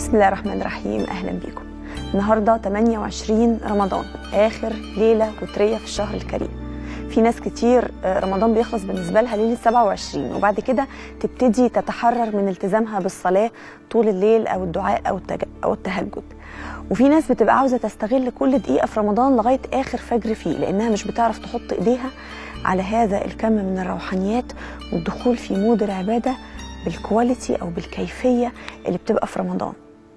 بسم الله الرحمن الرحيم اهلا بيكم النهارده 28 رمضان اخر ليله وتريه في الشهر الكريم في ناس كتير آه، رمضان بيخلص بالنسبه لها ليله 27 وبعد كده تبتدي تتحرر من التزامها بالصلاه طول الليل او الدعاء او التج... او التهجد وفي ناس بتبقى عاوزه تستغل كل دقيقه في رمضان لغايه اخر فجر فيه لانها مش بتعرف تحط ايديها على هذا الكم من الروحانيات والدخول في مود العباده بالكواليتي او بالكيفيه اللي بتبقى في رمضان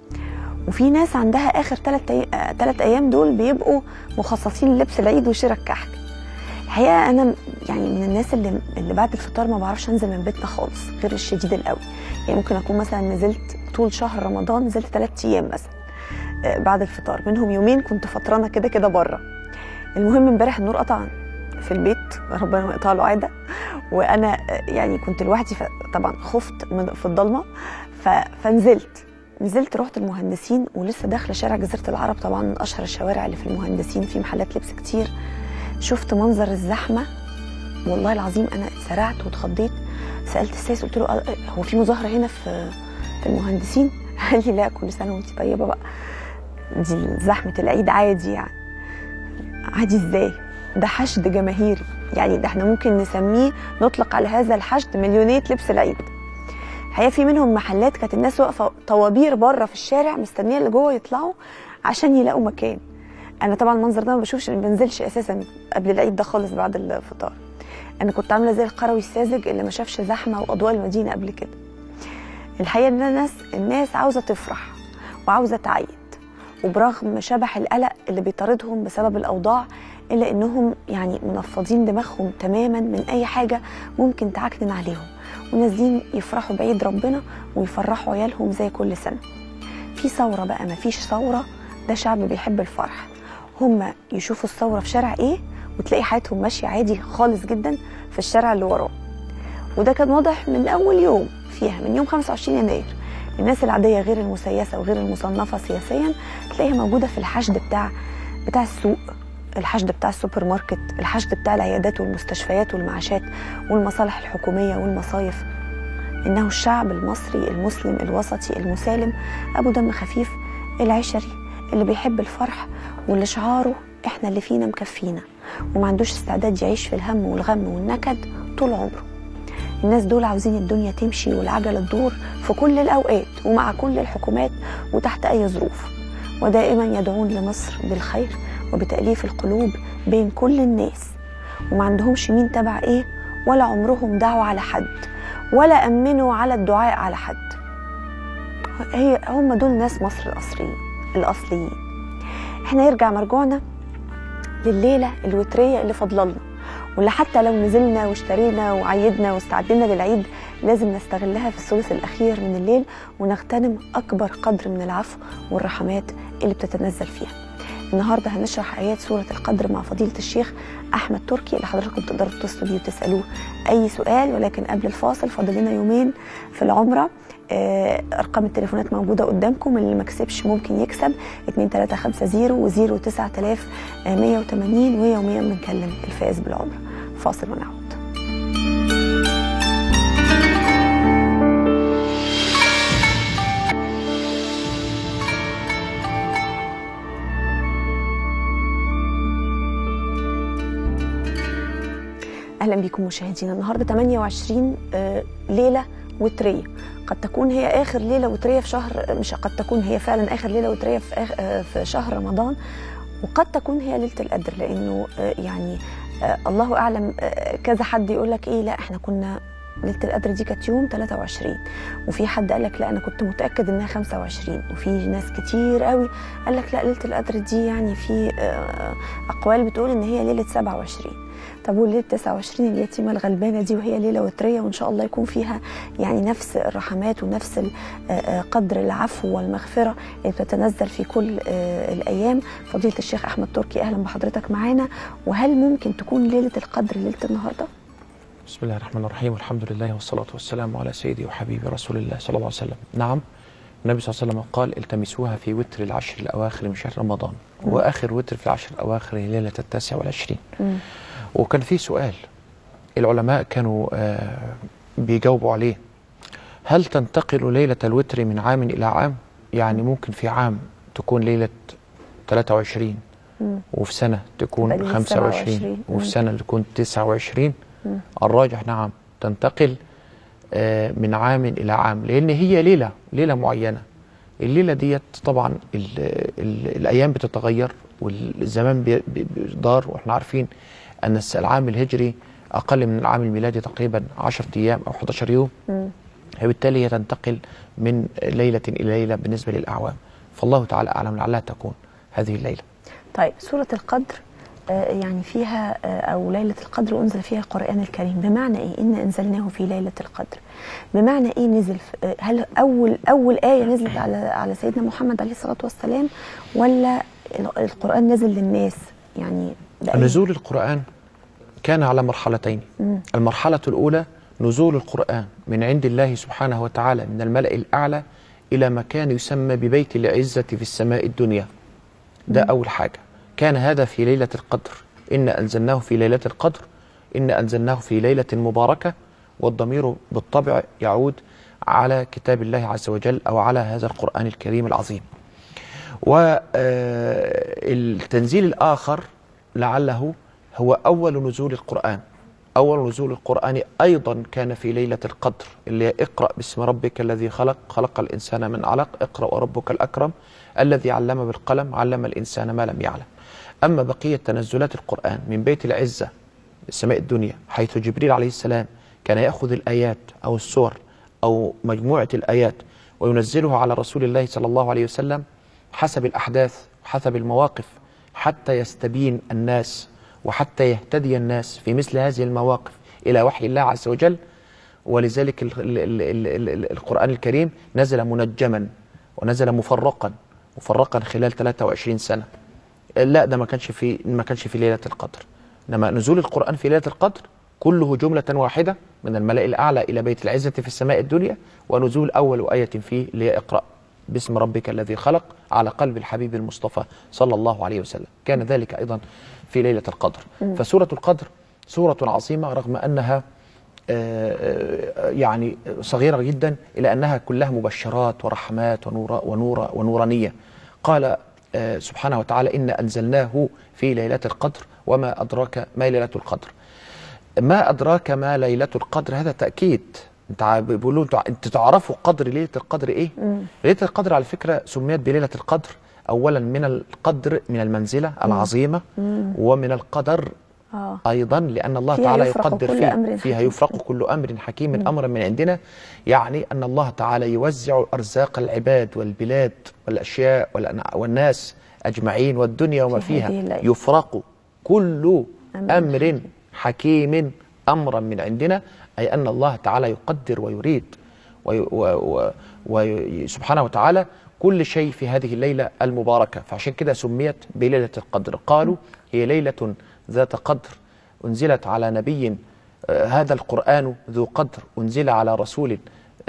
وفي ناس عندها اخر ثلاث ثلاث ايام دول بيبقوا مخصصين للبس العيد وشراء الكحك الحقيقه انا يعني من الناس اللي اللي بعد الفطار ما بعرفش انزل من بيتنا خالص غير الشديد القوي يعني ممكن اكون مثلا نزلت طول شهر رمضان نزلت ثلاث ايام مثلا آه، بعد الفطار منهم يومين كنت فطرانه كده كده بره المهم امبارح النور قطع في البيت ربنا ما يقطع له عاده وانا آه، يعني كنت لوحدي طبعا خفت من في الضلمه ف- فنزلت نزلت رحت المهندسين ولسه داخله شارع جزيره العرب طبعا من اشهر الشوارع اللي في المهندسين في محلات لبس كتير شفت منظر الزحمه والله العظيم انا اتسرعت واتخضيت سالت السايس قلت له آه، هو في مظاهره هنا في في المهندسين قال لي لا كل سنه وانت طيبه بقى دي زحمه العيد عادي يعني عادي ازاي ده حشد جماهيري يعني ده احنا ممكن نسميه نطلق على هذا الحشد مليونيه لبس العيد الحقيقه في منهم محلات كانت الناس واقفه طوابير بره في الشارع مستنيه اللي جوه يطلعوا عشان يلاقوا مكان انا طبعا المنظر ده ما بشوفش ما بنزلش اساسا قبل العيد ده خالص بعد الفطار انا كنت عامله زي القروي الساذج اللي ما شافش زحمه واضواء المدينه قبل كده الحقيقه ان الناس الناس عاوزه تفرح وعاوزه تعيد وبرغم شبح القلق اللي بيطاردهم بسبب الاوضاع الا انهم يعني منفضين دماغهم تماما من اي حاجه ممكن تعكنن عليهم ونازلين يفرحوا بعيد ربنا ويفرحوا عيالهم زي كل سنه في ثوره بقى ما فيش ثوره ده شعب بيحب الفرح هم يشوفوا الثوره في شارع ايه وتلاقي حياتهم ماشيه عادي خالص جدا في الشارع اللي وراه وده كان واضح من اول يوم فيها من يوم 25 يناير الناس العاديه غير المسيسه وغير المصنفه سياسيا تلاقيها موجوده في الحشد بتاع بتاع السوق الحشد بتاع السوبر ماركت الحشد بتاع العيادات والمستشفيات والمعاشات والمصالح الحكوميه والمصايف انه الشعب المصري المسلم الوسطي المسالم ابو دم خفيف العشري اللي بيحب الفرح واللي شعاره احنا اللي فينا مكفينا وما عندوش استعداد يعيش في الهم والغم والنكد طول عمره الناس دول عاوزين الدنيا تمشي والعجلة تدور في كل الأوقات ومع كل الحكومات وتحت أي ظروف ودائما يدعون لمصر بالخير وبتأليف القلوب بين كل الناس وما عندهمش مين تبع إيه ولا عمرهم دعوا على حد ولا أمنوا على الدعاء على حد هي هم دول ناس مصر الأصليين الأصليين احنا يرجع مرجوعنا لليلة الوترية اللي فضللنا واللي حتى لو نزلنا واشترينا وعيدنا واستعدنا للعيد لازم نستغلها في الثلث الأخير من الليل ونغتنم أكبر قدر من العفو والرحمات اللي بتتنزل فيها النهارده هنشرح ايات سوره القدر مع فضيله الشيخ احمد تركي اللي حضراتكم تقدروا تتصلوا بيه وتسالوه اي سؤال ولكن قبل الفاصل فاضل لنا يومين في العمره آه، ارقام التليفونات موجوده قدامكم اللي ما كسبش ممكن يكسب 2350 و 09180 ويوميا بنكلم الفائز بالعمره فاصل ونعود اهلا بكم مشاهدينا النهارده 28 آه، ليله وتريه قد تكون هي اخر ليله وتريه في شهر مش قد تكون هي فعلا اخر ليله وتريه في, آخ... آه، في شهر رمضان وقد تكون هي ليله القدر لانه آه، يعني آه، الله اعلم آه، كذا حد يقول لك ايه لا احنا كنا ليله القدر دي كانت يوم 23 وفي حد قال لك لا انا كنت متاكد انها 25 وفي ناس كتير قوي قال لك لا ليله القدر دي يعني في آه، اقوال بتقول ان هي ليله 27 طب وليله 29 اليتيمه الغلبانه دي وهي ليله وتريه وان شاء الله يكون فيها يعني نفس الرحمات ونفس ال- آه، آه، قدر العفو والمغفره اللي بتتنزل في كل آه، الايام فضيله الشيخ احمد تركي اهلا بحضرتك معانا وهل ممكن تكون ليله القدر ليله النهارده؟ بسم الله الرحمن الرحيم والحمد لله والصلاة والسلام على سيدي وحبيبي رسول الله صلى الله عليه وسلم نعم النبي صلى الله عليه وسلم قال التمسوها في وتر العشر الأواخر من شهر رمضان وآخر وتر في العشر الأواخر هي ليلة التاسع والعشرين مم. وكان في سؤال العلماء كانوا آه، بيجاوبوا عليه هل تنتقل ليلة الوتر من عام إلى عام يعني ممكن في عام تكون ليله 23 وفي سنه تكون يبقى ليلة 25 27. وفي مم. سنه تكون 29 الراجح نعم تنتقل آه، من عام الى عام لان هي ليله ليله معينه الليله ديت طبعا ال ال الايام بتتغير والزمان بي- بي- بيدار واحنا عارفين ان الس- العام الهجري اقل من العام الميلادي تقريبا 10 ايام او 11 يوم فبالتالي هي تنتقل من ليله الى ليله بالنسبه للاعوام فالله تعالى اعلم لعلها تكون هذه الليله طيب سورة القدر آه، يعني فيها آه، أو ليلة القدر أنزل فيها القرآن الكريم بمعنى إيه؟ إن أنزلناه في ليلة القدر بمعنى إيه نزل في- آه، هل أول أول آية نزلت على على سيدنا محمد عليه الصلاة والسلام ولا ال- القرآن نزل للناس يعني بأي- نزول القرآن كان على مرحلتين المرحلة الأولى نزول القرآن من عند الله سبحانه وتعالى من الملأ الأعلى إلى مكان يسمى ببيت العزة في السماء الدنيا ده أول حاجة كان هذا في ليلة القدر إن أنزلناه في ليلة القدر إن أنزلناه في ليلة مباركة والضمير بالطبع يعود على كتاب الله عز وجل أو على هذا القرآن الكريم العظيم والتنزيل الآخر لعله هو أول نزول القرآن أول نزول القرآن أيضا كان في ليلة القدر اللي هي اقرأ باسم ربك الذي خلق خلق الإنسان من علق اقرأ وربك الأكرم الذي علم بالقلم علم الإنسان ما لم يعلم أما بقية تنزلات القرآن من بيت العزة السماء الدنيا حيث جبريل عليه السلام كان يأخذ الآيات أو السور أو مجموعة الآيات وينزلها على رسول الله صلى الله عليه وسلم حسب الأحداث حسب المواقف حتى يستبين الناس وحتى يهتدي الناس في مثل هذه المواقف إلى وحي الله عز وجل ولذلك ال ال ال ال ال القرآن الكريم نزل منجما ونزل مفرقا مفرقا خلال 23 سنة لا ده ما كانش في ما كانش في ليلة القدر انما نزول القرآن في ليلة القدر كله جملة واحدة من الملأ الأعلى إلى بيت العزة في السماء الدنيا ونزول أول آية فيه اللي هي اقرأ باسم ربك الذي خلق على قلب الحبيب المصطفى صلى الله عليه وسلم كان ذلك أيضا في ليلة القدر فسورة القدر سورة عظيمة رغم أنها آه، آه، يعني صغيرة جدا إلى أنها كلها مبشرات ورحمات ونور ونور ونورانية قال آه، سبحانه وتعالى إن أنزلناه في ليلة القدر وما أدراك ما ليلة القدر ما أدراك ما ليلة القدر هذا تأكيد انت ع- بيقولوا انتوا انتوا تعرفوا قدر ليلة القدر ايه؟ ليلة القدر على فكرة سميت بليلة القدر أولا من القدر من المنزلة العظيمة ومن القدر آه. ايضا لان الله فيها تعالى يفرق يقدر كل فيه أمر فيها حكيم. يفرق كل امر حكيم امرا من عندنا يعني ان الله تعالى يوزع ارزاق العباد والبلاد والاشياء والأنع- والناس اجمعين والدنيا وما في فيها هذه الليلة. يفرق كل أمر امر حكيم امرا من عندنا اي ان الله تعالى يقدر ويريد وي و و و سبحانه وتعالى كل شيء في هذه الليلة المباركة فعشان كده سميت بليلة القدر قالوا هي ليلة ذات قدر أنزلت على نبي آه، هذا القرآن ذو قدر أنزل على رسول آه،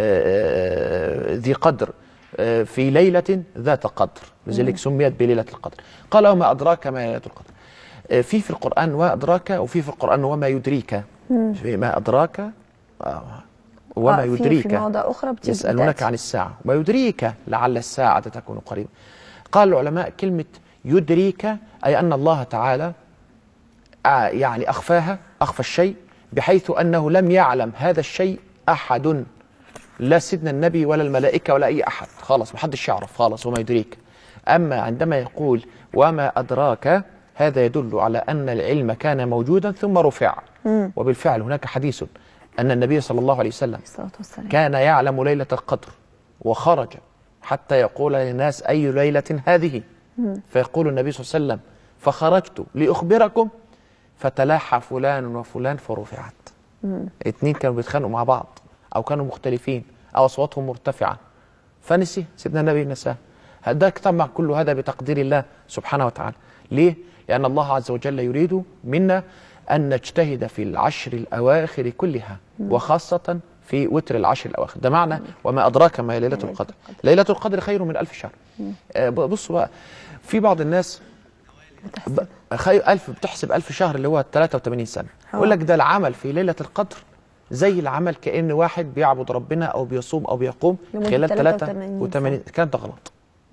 آه، ذي قدر آه، في ليلة ذات قدر لذلك سميت بليلة القدر قال وما أدراك ما ليلة القدر آه، في في القرآن وما أدراك وفي في القرآن وما يدريك في ما أدراك آه، وما آه، في- يدريك في مواضع أخرى بتيجي يسألونك بتأتي. عن الساعة وما يدريك لعل الساعة تكون قريبة قال العلماء كلمة يدريك أي أن الله تعالى آه، يعني أخفاها أخفى الشيء بحيث أنه لم يعلم هذا الشيء أحد لا سيدنا النبي ولا الملائكة ولا أي أحد خلاص محدش يعرف خلاص وما يدريك أما عندما يقول وما أدراك هذا يدل على أن العلم كان موجودا ثم رفع وبالفعل هناك حديث أن النبي صلى الله عليه وسلم عليه الصلاة والسلام كان يعلم ليلة القدر وخرج حتى يقول للناس أي ليلة هذه فيقول النبي صلى الله عليه وسلم فخرجت لأخبركم فتلاحى فلان وفلان فرفعت اتنين كانوا بيتخانقوا مع بعض أو كانوا مختلفين أو أصواتهم مرتفعة فنسي سيدنا النبي نساه ده طبعا كل هذا بتقدير الله سبحانه وتعالى ليه؟ لأن الله عز وجل يريد منا أن نجتهد في العشر الأواخر كلها وخاصة في وتر العشر الأواخر ده معنى وما أدراك ما ليلة القدر ليلة القدر خير من ألف شهر آه، بصوا بقى في بعض الناس بتحسب ب- خي... ألف بتحسب ألف شهر اللي هو 83 سنة يقول لك ده العمل في ليلة القدر زي العمل كأن واحد بيعبد ربنا أو بيصوم أو بيقوم لمدة خلال 83 83 الكلام ده غلط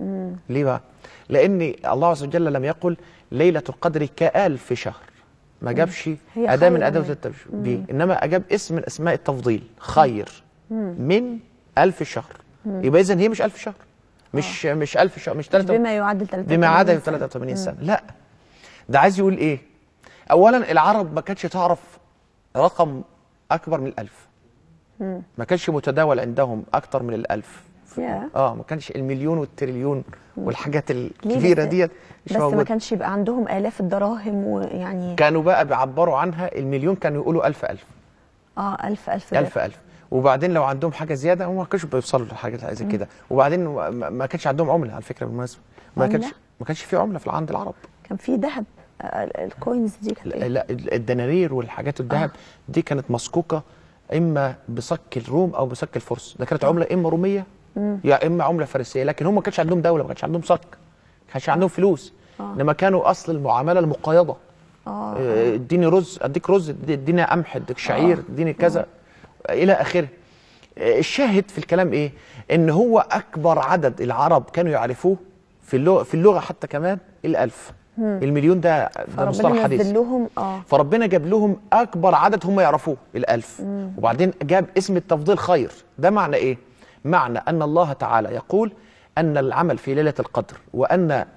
ليه بقى لان الله عز وجل لم يقل ليله القدر كالف شهر ما جابش هي اداه من خير ادوات من- التشبيه انما اجاب اسم من اسماء التفضيل خير من ألف شهر يبقى اذا هي مش ألف شهر مش مش ألف شهر مش 3 بما يعادل 83 بما عدا سنة. 83 سنه لا ده عايز يقول ايه اولا العرب ما كانتش تعرف رقم اكبر من الألف ما كانش متداول عندهم اكتر من الألف يا. اه ما كانش المليون والتريليون والحاجات ليه الكبيره بس- ديت مش بس ما موجوده كانش يبقى عندهم آلاف الدراهم ويعني كانوا بقى بيعبروا عنها المليون كانوا يقولوا ألف ألف اه ألف ألف ألف ألف وبعدين لو عندهم حاجه زياده هم ما كانوش بيوصلوا لحاجات زي كده وبعدين ما ما كانش عندهم عمله على فكره بالمناسبه ما عملة؟ كانش ما كانش في عمله في عند العرب كان في ذهب آه، الكوينز دي كانت لا إيه؟ لا، الدنانير والحاجات الذهب دي كانت مسكوكه اما بصك الروم او بصك الفرس ده كانت عمله اما روميه يا اما عمله فارسيه لكن هم ما كانش عندهم دوله ما كانش عندهم صك ما كانش عندهم فلوس انما كانوا اصل المعامله المقايضه اه آه، اديني رز اديك رز اديني قمح اديك شعير اديني كذا الى اخره آه، الشاهد في الكلام ايه ان هو اكبر عدد العرب كانوا يعرفوه في اللغه في اللغه حتى كمان الالف المليون ده ده مصطلح فربنا حديث نزل لهم اه فربنا جاب لهم اكبر عدد هم يعرفوه الالف وبعدين جاب اسم التفضيل خير ده معنى ايه معنى ان الله تعالى يقول ان العمل في ليله القدر وان ال-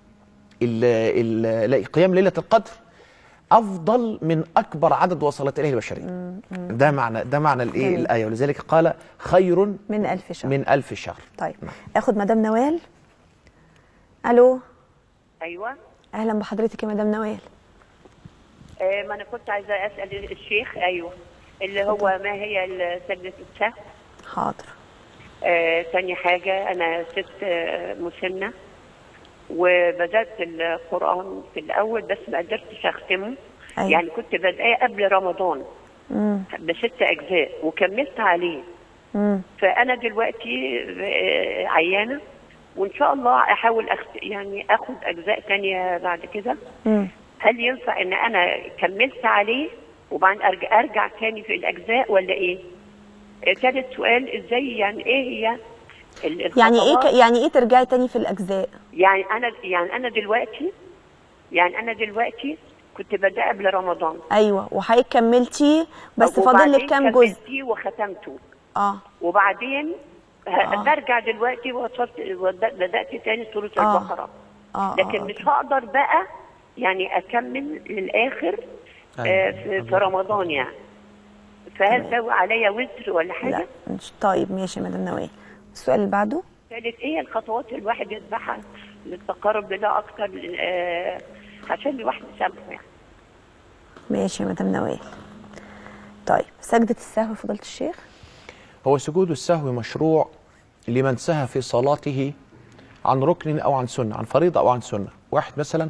ال- لا، قيام ليله القدر افضل من اكبر عدد وصلت اليه البشريه ده معنى ده معنى الايه جميل. الايه ولذلك قال خير من ألف شهر من ألف شهر طيب اخد مدام نوال الو ايوه اهلا بحضرتك يا مدام نوال آه ما انا كنت عايزه اسال الشيخ ايوه اللي هو ما هي سجده السهو حاضر آه تاني حاجه انا ست آه مسنه وبدات القران في الاول بس ما قدرتش اختمه أيوة. يعني كنت بادئه قبل رمضان بست اجزاء وكملت عليه مم. فانا دلوقتي آه، عيانه وان شاء الله احاول أخت... يعني اخد اجزاء تانية بعد كده مم. هل ينفع ان انا كملت عليه وبعدين ارجع ارجع تاني في الاجزاء ولا ايه؟ آه، تالت سؤال ازاي يعني ايه هي ال- يعني ايه الخطوات؟ ك... يعني ايه ترجعي تاني في الاجزاء يعني انا يعني انا دلوقتي يعني انا دلوقتي كنت بدأ قبل رمضان ايوه وحضرتك كملتي بس فاضل وبعدين لك كام جزء كملتيه وختمته اه وبعدين ه- برجع دلوقتي وصلت وبد- بدأت تاني سورة آه. البقرة اه لكن آه. مش هقدر بقى يعني اكمل للاخر آه، أيوة. في, في رمضان يعني فهل ده عليا وزر ولا لا حاجه؟ مش طيب ماشي يا مدام نوال السؤال اللي بعده ثالث ايه الخطوات اللي الواحد يتبعها للتقرب لله اكتر آه، عشان الواحد يسامحه يعني ماشي يا مدام نوال طيب سجدة السهو فضيلة الشيخ هو سجود السهو مشروع لمن سهى في صلاته عن ركن او عن سنه عن فريضه او عن سنه واحد مثلا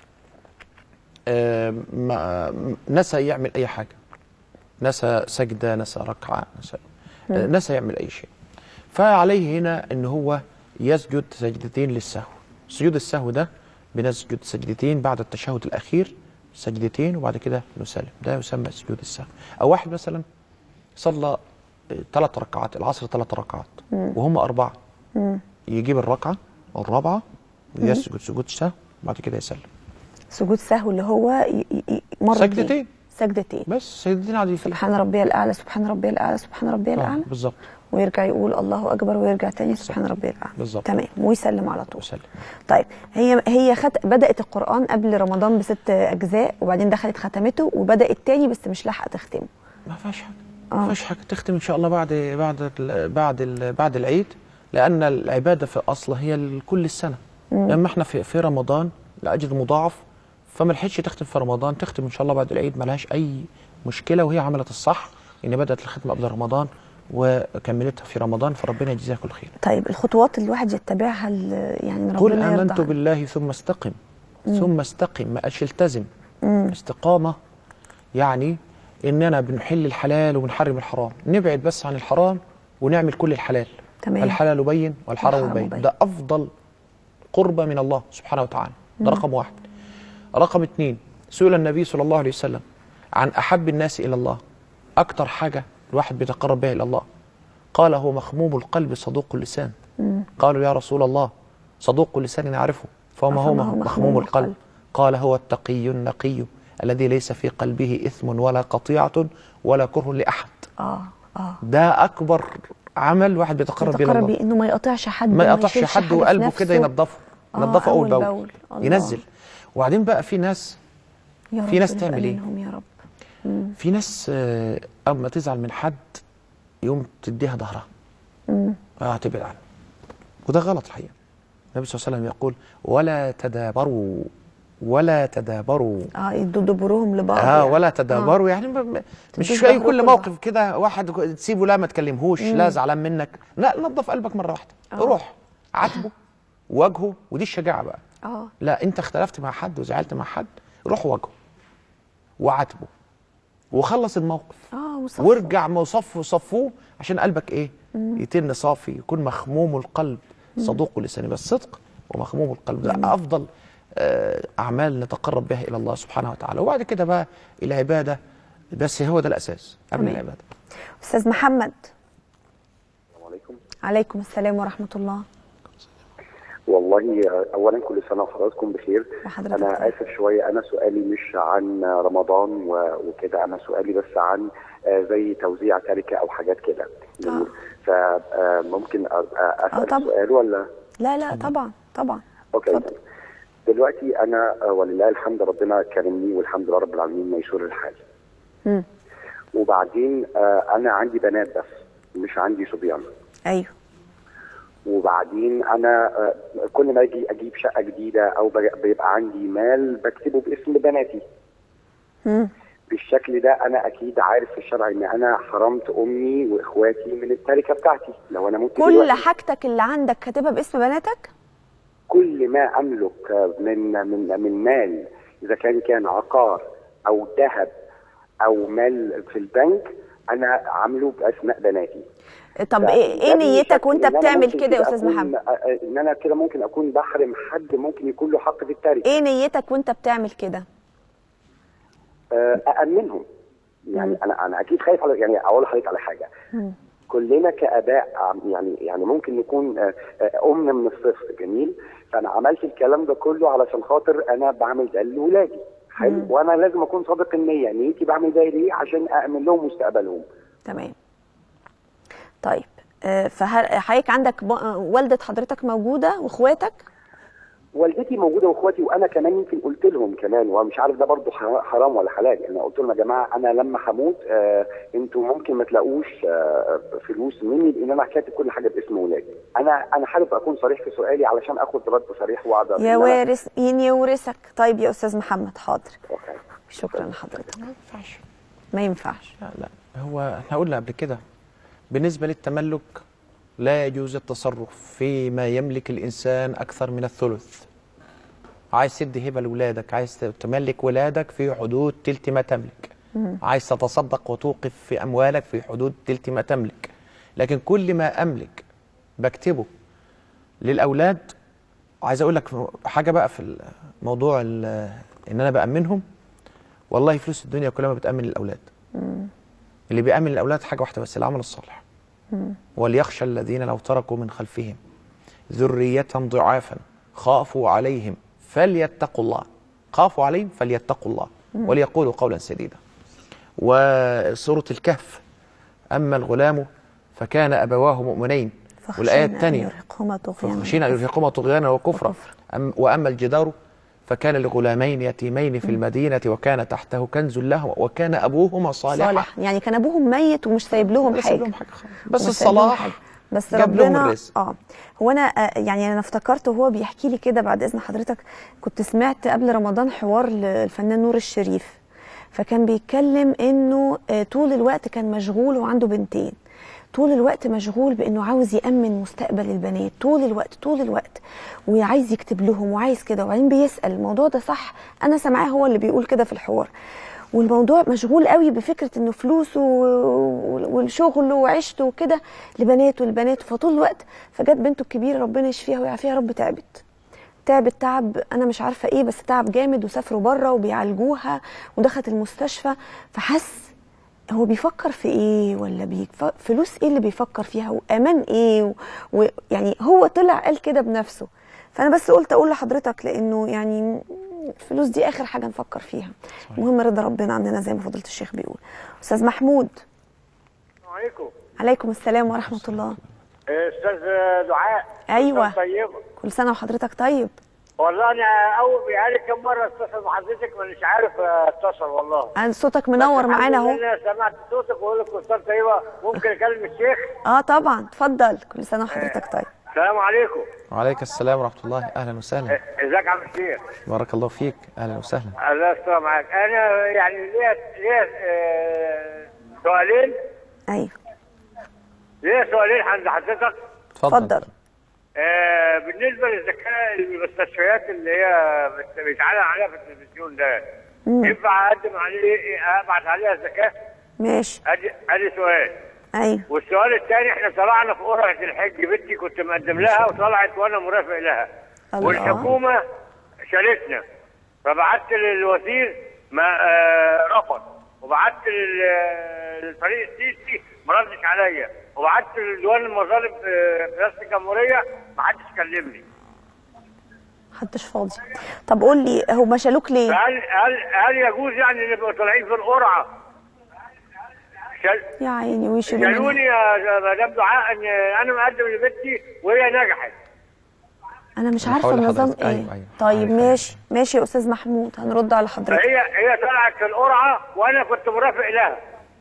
آه، ما- نسى يعمل اي حاجه نسى سجده نسى ركعه نسى آه، نسى يعمل اي شيء فعليه هنا ان هو يسجد سجدتين للسهو سجود السهو ده بنسجد سجدتين بعد التشهد الاخير سجدتين وبعد كده نسلم ده يسمى سجود السهو او واحد مثلا صلى ثلاث ركعات العصر ثلاث ركعات وهم أربعة يجيب الركعة الرابعة ويسجد سجود سهو وبعد كده يسلم سجود سهو اللي هو ي... ي... مرة سجدتين. سجدتين بس سجدتين عاديين سبحان ربي الأعلى سبحان ربي الأعلى سبحان ربي آه، الأعلى بالظبط ويرجع يقول الله أكبر ويرجع تاني سبحان ربي الأعلى بالظبط. تمام ويسلم على طول وسلم طيب هي هي خت... بدأت القرآن قبل رمضان بست أجزاء وبعدين دخلت ختمته وبدأت تاني بس مش لاحقة تختمه ما فيهاش حاجة آه. ما فيهاش حاجة تختم إن شاء الله بعد بعد ال- بعد ال- بعد العيد لأن العبادة في الأصل هي كل السنة لما احنا في في رمضان لأجر مضاعف فما لحقتش تختم في رمضان تختم إن شاء الله بعد العيد ما لهاش أي مشكلة وهي عملت الصح إن بدأت الختمة قبل رمضان وكملتها في رمضان فربنا يجزيها كل خير طيب الخطوات اللي الواحد يتبعها ال- يعني ربنا قل يرضى آمنت عنه. بالله ثم استقم ثم استقم ما قالش التزم استقامة يعني إننا بنحل الحلال وبنحرم الحرام نبعد بس عن الحرام ونعمل كل الحلال تمام. الحلال بين والحرام والحرام بين بين. ده أفضل قربة من الله سبحانه وتعالى ده رقم واحد رقم اتنين سئل النبي صلى الله عليه وسلم عن أحب الناس إلى الله أكتر حاجة الواحد بيتقرب بها إلى الله قال هو مخموم القلب صدوق اللسان قالوا يا رسول الله صدوق لسان يعرفه فما هو فما هو مخموم القلب قال هو التقي النقي الذي ليس في قلبه إثم ولا قطيعة ولا كره لأحد اه اه ده أكبر عمل واحد بيتقرب بيه يتقرب الله بيه انه ما يقطعش حد ما يقطعش يشيلش حد حاجة في وقلبه نفسه. كده ينظفه آه، ينظفه أول أول بأول بأول. الله. ينزل وبعدين بقى في ناس يا في رب ناس نبقى تعمل إيه؟ منهم يا رب في ناس آه، اما تزعل من حد يوم تديها ظهرها اه تبعد عنه وده غلط الحقيقه النبي صلى الله عليه وسلم يقول ولا تدابروا ولا تدابروا اه يدوا دبرهم لبعض اه يعني. ولا تدابروا يعني م- م- مش تدوس في ظهركم كل لبعض. موقف كده واحد ك- تسيبه لا ما تكلمهوش لا زعلان منك لا نظف قلبك مره واحده روح عاتبه واجهه ودي الشجاعه بقى اه لا انت اختلفت مع حد وزعلت مع حد روح واجهه وعاتبه وخلص الموقف اه وصف وارجع مصف صفوه عشان قلبك ايه يتن صافي يكون مخموم القلب صدوق اللسان بس صدق ومخموم القلب ده افضل آه، اعمال نتقرب بها الى الله سبحانه وتعالى وبعد كده بقى العباده بس هو ده الاساس قبل تمام. العباده استاذ محمد السلام عليكم عليكم السلام ورحمه الله والله اولا كل سنه وحضراتكم بخير وحضرتك انا طيب. اسف شويه انا سؤالي مش عن رمضان و- وكده انا سؤالي بس عن آه، زي توزيع تركه او حاجات كده آه. فممكن اسال طبعا. سؤال ولا لا لا طبعا طبعا اوكي اتفضل. دلوقتي انا آه، ولله الحمد ربنا كرمني والحمد لله رب العالمين ميسور الحال مم. وبعدين آه، انا عندي بنات بس مش عندي صبيان ايوه وبعدين انا آه، كل ما اجي اجيب شقه جديده او بج- بيبقى عندي مال بكتبه باسم بناتي مم. بالشكل ده انا اكيد عارف في الشرع ان انا حرمت امي واخواتي من التركه بتاعتي لو انا ممكن كل دلوقتي حاجتك اللي عندك كاتبها باسم بناتك كل ما املك آه، من من من مال اذا كان كان عقار او ذهب او مال في البنك انا عامله باسماء بناتي طب ده- ايه ده ايه نيتك بيشكل وانت إن أنا بتعمل ممكن كده يا استاذ أكون- محمد آه، آه، ان انا كده ممكن اكون بحرم حد ممكن يكون له حق في التركه ايه نيتك وانت بتعمل كده آه، أأمنهم يعني أنا أنا أكيد خايف على يعني أقول لحضرتك على حاجة كلنا كآباء عم- يعني يعني ممكن نكون آه، آه، أمنا من الصفر جميل فأنا عملت الكلام ده كله علشان خاطر أنا بعمل ده لولادي حلو وأنا لازم أكون صادق النية نيتي بعمل ده ليه عشان أأمن لهم مستقبلهم تمام طيب آه، فهل حضرتك عندك ب- آه، والدة حضرتك موجودة واخواتك والدتي موجوده واخواتي وانا كمان يمكن قلت لهم كمان ومش عارف ده برضه ح- حرام ولا حلال يعني قلت لهم يا جماعه انا لما هموت آه انتوا ممكن ما تلاقوش آه فلوس مني لان انا كاتب كل حاجه باسم ولادي انا انا حابب اكون صريح في سؤالي علشان اخد رد صريح واقدر إن يا أنا- وارث مين يورثك طيب يا استاذ محمد حاضر أوكي. شكرا لحضرتك ما ينفعش ما ينفعش لا لا هو احنا قلنا قبل كده بالنسبة للتملك لا يجوز التصرف فيما يملك الإنسان أكثر من الثلث عايز تدي هبة لولادك عايز تملك ولادك في حدود تلت ما تملك عايز تتصدق وتوقف في أموالك في حدود تلت ما تملك لكن كل ما أملك بكتبه للأولاد عايز أقول لك حاجة بقى في الموضوع ال- إن أنا بأمنهم والله فلوس الدنيا كلها ما بتأمن الأولاد اللي بيأمن الأولاد حاجة واحدة بس العمل الصالح وليخشى الذين لو تركوا من خلفهم ذرية ضعافا خافوا عليهم فليتقوا الله خافوا عليهم فليتقوا الله وليقولوا قولا سديدا وسورة الكهف أما الغلام فكان أبواه مؤمنين والآية فخشينا أن الثانية يرهقهما طغيانا فخشينا أن يرهقهما طغيانا وكفرا وكفرا. أم وأما الجدار فكان لغلامين يتيمين في المدينة وكان تحته كنز لهما وكان أبوهما صالحا صالح يعني كان ابوهم ميت ومش سايب لهم بس حاجه لهم حاجة خالص. بس ومش سايب لهم الصلاح حاجة. بس جاب لهم ربنا الرزق. اه هو انا آه، يعني انا افتكرت وهو بيحكي لي كده بعد اذن حضرتك كنت سمعت قبل رمضان حوار للفنان نور الشريف فكان بيتكلم انه آه، طول الوقت كان مشغول وعنده بنتين طول الوقت مشغول بانه عاوز يامن مستقبل البنات طول الوقت طول الوقت وعايز يكتب لهم وعايز كده وبعدين بيسال الموضوع ده صح انا سامعاه هو اللي بيقول كده في الحوار والموضوع مشغول قوي بفكره انه فلوسه و- والشغل وعيشته وكده لبناته لبناته فطول الوقت فجت بنته الكبيره ربنا يشفيها ويعافيها يا رب تعبت تعبت تعب انا مش عارفه ايه بس تعب جامد وسافروا بره وبيعالجوها ودخلت المستشفى فحس هو بيفكر في ايه ولا بيف... فلوس ايه اللي بيفكر فيها وامان ايه ويعني و... يعني هو طلع قال كده بنفسه فانا بس قلت اقول لحضرتك لانه يعني الفلوس دي اخر حاجه نفكر فيها المهم رضا ربنا عننا زي ما فضيله الشيخ بيقول استاذ محمود السلام عليكم عليكم السلام ورحمه الله استاذ دعاء أيوة. طيب كل سنه وحضرتك طيب والله انا اول بقالي كم مره اتصل بحضرتك مش عارف اتصل والله أنا صوتك منور معانا اهو انا سمعت صوتك واقول لك استاذ طيبه ممكن اكلم الشيخ اه طبعا اتفضل كل سنه وحضرتك طيب السلام عليكم وعليك السلام ورحمه الله اهلا وسهلا ازيك يا عم الشيخ بارك الله فيك اهلا وسهلا الله يستر معاك انا يعني ليا ليا آه، سؤالين ايوه ليا سؤالين عند حضرتك اتفضل آه، بالنسبه للزكاه المستشفيات اللي هي بت- بيتعلن عليها في التلفزيون ده ينفع اقدم عليه ابعت عليها الزكاه؟ ماشي ادي ادي سؤال ايوه والسؤال الثاني احنا طلعنا في قرعه الحج بنتي كنت مقدم لها وطلعت وانا مرافق لها الله. والحكومه شالتنا فبعت للوزير ما آه رفض وبعت لل- للفريق السيسي ما ردش عليا وبعت لديوان المظالم في في رئاسه الجمهوريه ما حدش كلمني محدش فاضي طب قول لي هما شالوك ليه فهل هل هل يجوز يعني نبقى طالعين في القرعه شال- يا عيني ويشيلوا شالوني منها. يا مدام دعاء ان انا مقدم لبنتي وهي نجحت انا مش أنا عارفه هقول النظام لحضرتك. ايه أيوة، أيوة. طيب عارف، ماشي ماشي يا استاذ محمود هنرد على حضرتك فهي هي طلعت في القرعه وانا كنت مرافق لها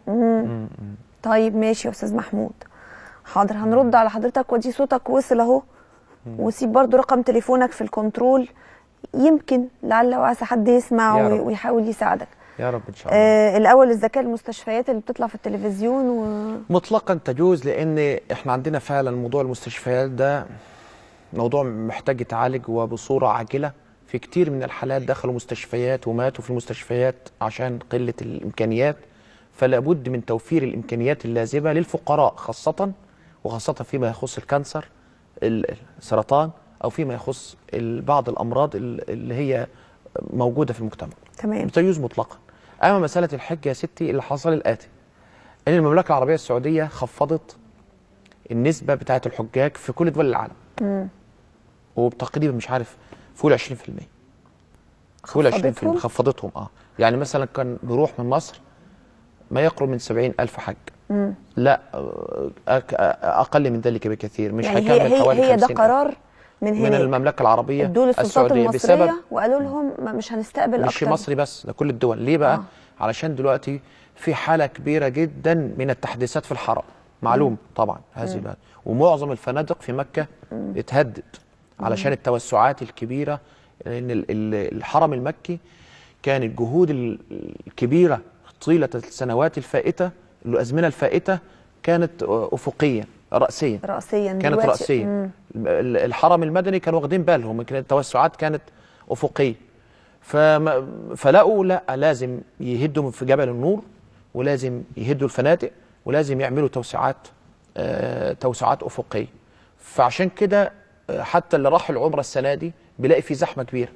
طيب ماشي يا استاذ محمود حاضر هنرد على حضرتك ودي صوتك وصل اهو وسيب برضو رقم تليفونك في الكنترول يمكن لعل وعسى حد يسمع يا وي- رب. ويحاول يساعدك يا رب ان شاء الله آه الاول الزكاه المستشفيات اللي بتطلع في التلفزيون و... مطلقا تجوز لان احنا عندنا فعلا موضوع المستشفيات ده موضوع محتاج يتعالج وبصوره عاجله في كتير من الحالات دخلوا مستشفيات وماتوا في المستشفيات عشان قله الامكانيات فلا بد من توفير الامكانيات اللازمه للفقراء خاصه وخاصه فيما يخص الكانسر ال- السرطان او فيما يخص ال- بعض الامراض ال- اللي هي موجوده في المجتمع تمام تجوز مطلقا اما مساله الحج يا ستي اللي حصل الاتي ان المملكه العربيه السعوديه خفضت النسبه بتاعه الحجاج في كل دول العالم وبتقريبا مش عارف فوق ال 20% فوق ال 20% خفضتهم؟ خفضتهم اه يعني مثلا كان بيروح من مصر ما يقرب من 70 ألف حج لا آه، أك- أقل من ذلك بكثير مش يعني هي هيكمل هي, حوالي هي ده 50 قرار من من هنا المملكة العربية ادوا للسلطات السعودية المصريه بسبب وقالوا لهم ما- مش هنستقبل مش اكتر مصري بس ده كل الدول ليه بقى آه. آه. علشان دلوقتي في حالة كبيرة جدا من التحديثات في الحرم معلوم طبعا هذه البلد ومعظم الفنادق في مكة اتهدد علشان التوسعات الكبيرة لأن ال- ال- الحرم المكي كان الجهود ال- الكبيرة طيلة السنوات الفائتة الأزمنة الفائتة كانت أفقية رأسيا راسيا كانت دلوقتي- رأسية مم. ال- الحرم المدني كانوا واخدين بالهم كانت التوسعات كانت أفقية فما فلقوا لا لازم يهدوا في جبل النور ولازم يهدوا الفنادق ولازم يعملوا توسعات آه توسعات أفقية فعشان كده آه، حتى اللي راح العمرة السنة دي بيلاقي في زحمة كبيرة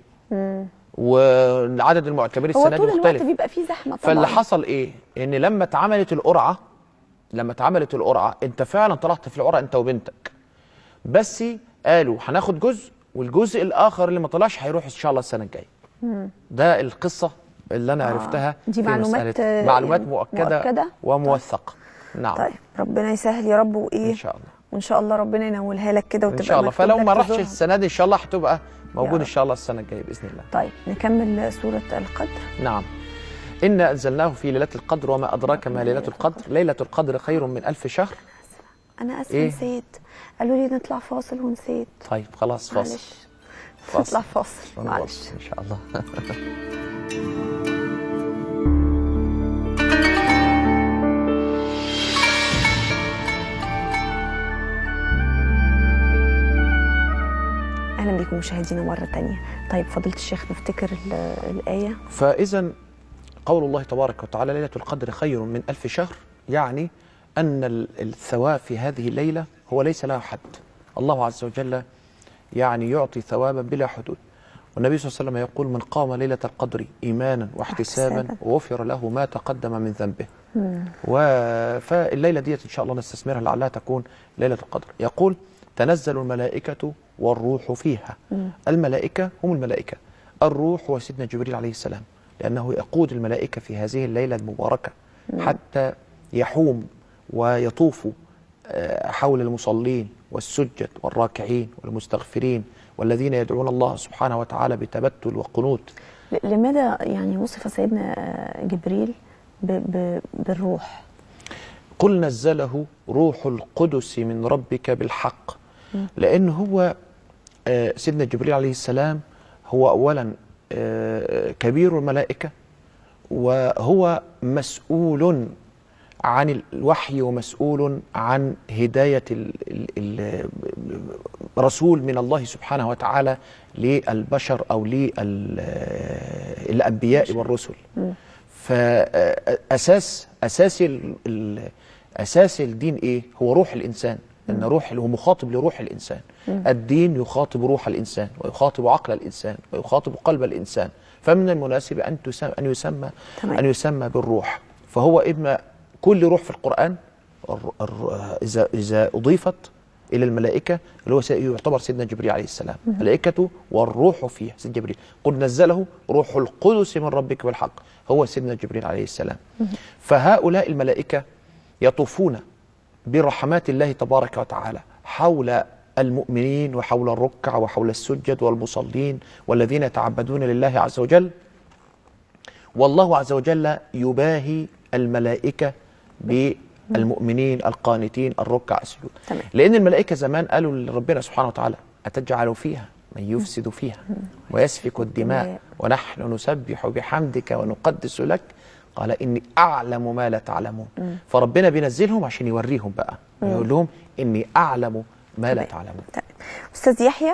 وعدد المعتمرين هو السنة دي طول الوقت مختلف بيبقى فيه زحمه طبعا فاللي حصل ايه ان لما اتعملت القرعه لما اتعملت القرعه انت فعلا طلعت في القرعه انت وبنتك بس قالوا هناخد جزء والجزء الاخر اللي ما طلعش هيروح ان شاء الله السنه الجايه ده القصه اللي انا آه. عرفتها دي في معلومات، مسألة- آه، معلومات يعني مؤكده, مؤكدة؟ وموثقه نعم طيب ربنا يسهل يا رب وايه ان شاء الله وان شاء الله ربنا ينولها لك كده ان وتبقى شاء الله مكتوب فلو لك ما راحش تزورها. السنه دي ان شاء الله هتبقى موجود رب. ان شاء الله السنه الجايه باذن الله طيب نكمل سوره القدر نعم إنا أنزلناه في ليلة القدر وما أدراك ما ليلة القدر ليلة القدر خير من ألف شهر انا اسفه إيه؟ نسيت قالوا لي نطلع فاصل ونسيت طيب خلاص فاصل معلش فاصل. نطلع فاصل معلش ونواصل إن شاء الله اهلا بكم مشاهدينا مره تانية طيب فضيله الشيخ نفتكر ال- الايه فإذا قول الله تبارك وتعالى ليلة القدر خير من ألف شهر يعني أن ال- الثواب في هذه الليلة هو ليس له حد الله عز وجل يعني يعطي ثوابا بلا حدود والنبي صلى الله عليه وسلم يقول من قام ليلة القدر إيمانا واحتسابا واحتساباً. غفر له ما تقدم من ذنبه و... فالليلة ديت إن شاء الله نستثمرها لعلها تكون ليلة القدر يقول تنزل الملائكة والروح فيها الملائكة هم الملائكة الروح هو سيدنا جبريل عليه السلام لأنه يقود الملائكة في هذه الليلة المباركة حتى يحوم ويطوف آه، حول المصلين والسجد والراكعين والمستغفرين والذين يدعون الله سبحانه وتعالى بتبتل وقنوت ل- لماذا يعني وصف سيدنا آه، جبريل ب ب بالروح قل نزله روح القدس من ربك بالحق لأن هو آه، سيدنا جبريل عليه السلام هو أولا آه، كبير الملائكة وهو مسؤول عن الوحي ومسؤول عن هداية ال- ال- الرسول من الله سبحانه وتعالى للبشر أو للأنبياء والرسل فأساس أساس ال- ال- أساس الدين إيه؟ هو روح الإنسان أن روح هو مخاطب لروح الإنسان الدين يخاطب روح الإنسان ويخاطب عقل الإنسان ويخاطب قلب الإنسان فمن المناسب أن تسمى أن يسمى تمام. أن يسمى بالروح فهو إما كل روح في القرآن الر- الر- إذا إذا أضيفت إلى الملائكة اللي هو سي- يعتبر سيدنا جبريل عليه السلام ملائكته والروح فيها سيدنا جبريل قل نزله روح القدس من ربك بالحق هو سيدنا جبريل عليه السلام فهؤلاء الملائكة يطوفون برحمات الله تبارك وتعالى حول المؤمنين وحول الركع وحول السجد والمصلين والذين يتعبدون لله عز وجل والله عز وجل يباهي الملائكة بالمؤمنين القانتين الركع السجود تمام. لأن الملائكة زمان قالوا لربنا سبحانه وتعالى أتجعل فيها من يفسد فيها ويسفك الدماء ونحن نسبح بحمدك ونقدس لك قال إني أعلم ما لا تعلمون فربنا بينزلهم عشان يوريهم بقى يقول لهم إني أعلم ما لا تمام. تعلمون طيب. استاذ يحيى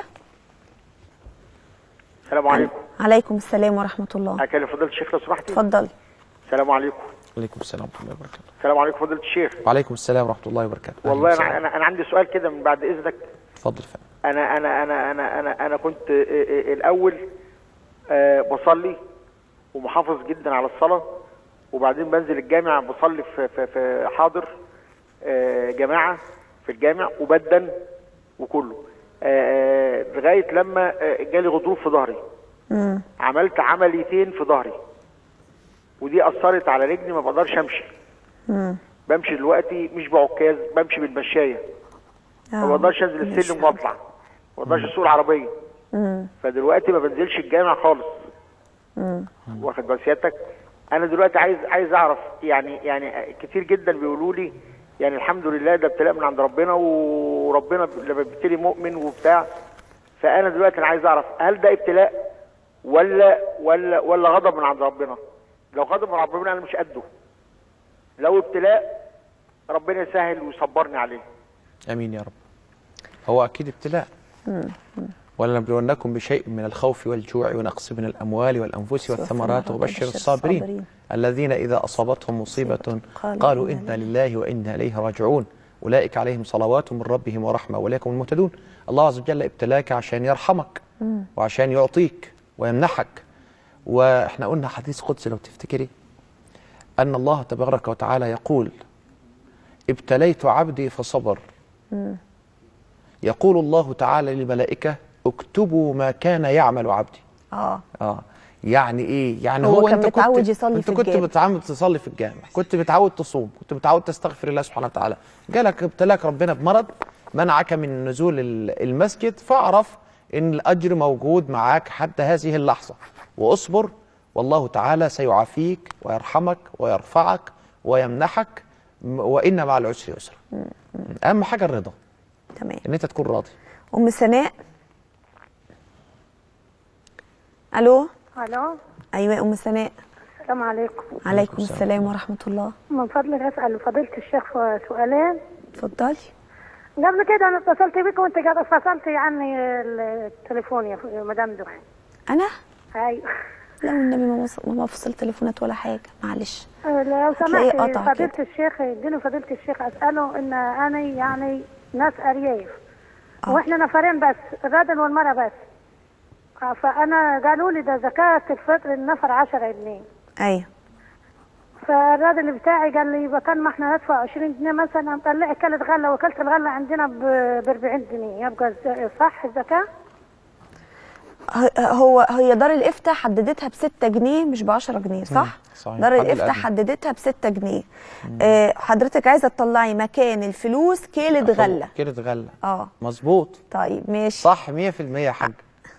السلام عليكم عليكم السلام ورحمه الله اكلم فضيله الشيخ لو سمحتي اتفضل السلام عليكم عليكم السلام ورحمة الله وبركاته السلام عليكم فضيله الشيخ وعليكم السلام ورحمة الله وبركاته أهلا والله وسهلا. انا انا, أنا عندي سؤال كده من بعد اذنك اتفضل فندم انا انا انا انا انا انا كنت آه، آه، الاول آه، بصلي ومحافظ جدا على الصلاه وبعدين بنزل الجامع بصلي في في, في حاضر آه، جماعه في الجامع وبدن وكله آه، آه، لغايه لما آه، جالي غضروف في ظهري عملت عمليتين في ظهري ودي اثرت على رجلي ما بقدرش امشي بمشي دلوقتي مش بعكاز بمشي بالمشايه ما بقدرش انزل السلم واطلع ما بقدرش اسوق العربيه فدلوقتي ما بنزلش الجامع خالص واخد بال سيادتك انا دلوقتي عايز عايز اعرف يعني يعني كتير جدا بيقولوا لي يعني الحمد لله ده ابتلاء من عند ربنا وربنا لما بيبتلي مؤمن وبتاع فانا دلوقتي انا عايز اعرف هل ده ابتلاء ولا ولا ولا غضب من عند ربنا لو غضب من عند ربنا انا مش قده لو ابتلاء ربنا يسهل ويصبرني عليه امين يا رب هو اكيد ابتلاء ولنبلونكم بشيء من الخوف والجوع ونقص من الاموال والانفس والثمرات وبشر الصابرين الذين اذا اصابتهم مصيبه قالوا انا لله وانا اليه راجعون اولئك عليهم صلوات من ربهم ورحمه واولئك هم المهتدون الله عز وجل ابتلاك عشان يرحمك وعشان يعطيك ويمنحك واحنا قلنا حديث قدسي لو تفتكري ان الله تبارك وتعالى يقول ابتليت عبدي فصبر يقول الله تعالى للملائكة اكتبوا ما كان يعمل عبدي اه اه يعني ايه يعني هو هو, كان انت متعود كنت يصلي انت في كنت الجامع. متعود تصلي في الجامع كنت متعود تصوم كنت متعود تستغفر الله سبحانه وتعالى جالك ابتلاك ربنا بمرض منعك من نزول ال- المسجد فاعرف ان الاجر موجود معاك حتى هذه اللحظه واصبر والله تعالى سيعافيك ويرحمك ويرفعك ويمنحك م- وان مع العسر يسرا اهم حاجه الرضا تمام ان انت تكون راضي ام سناء الو الو ايوه يا ام سناء السلام عليكم عليكم السلام ورحمه الله من فضلك اسال فضيله الشيخ سؤالين اتفضلي قبل كده انا اتصلت بك وانت قاعد فصلتي عني التليفون يا مدام دحي انا ايوه لا والنبي ما وصل ما بفصل تليفونات ولا حاجه معلش لو هتلاقيه سمحت قطع فضيله كده. الشيخ اديني فضيله الشيخ اساله ان انا يعني ناس ارياف آه. واحنا نفرين بس الراجل والمراه بس فانا قالوا لي ده زكاه الفطر النفر 10 جنيه ايوه فالراجل بتاعي قال لي بدل ما احنا ندفع 20 جنيه مثلا مطلعي كلت غله وكلت الغله عندنا ب 40 جنيه يبقى الز- صح الزكاه؟ ه- هو هي دار الافتاء حددتها ب 6 جنيه مش ب 10 جنيه صح؟ صحيح. دار حد الافتاء الأدنى. حددتها ب 6 جنيه آه حضرتك عايزه تطلعي مكان الفلوس كيلة غله كيلة غله اه مظبوط طيب ماشي صح 100% يا حاج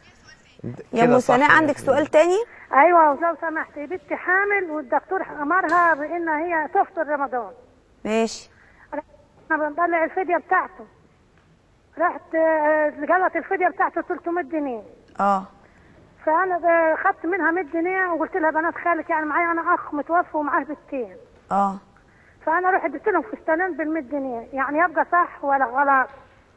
يا ام سناء عندك سؤال تاني؟ ايوه ولو سمحتي بنتي حامل والدكتور امرها بان هي تفطر رمضان ماشي احنا بنطلع الفديه بتاعته رحت آه، قالت الفديه بتاعته 300 جنيه اه فانا آه، خدت منها 100 جنيه وقلت لها بنات خالك يعني معايا انا اخ متوفى ومعاه بنتين اه فانا رحت اديت لهم فستانين بال 100 جنيه يعني يبقى صح ولا غلط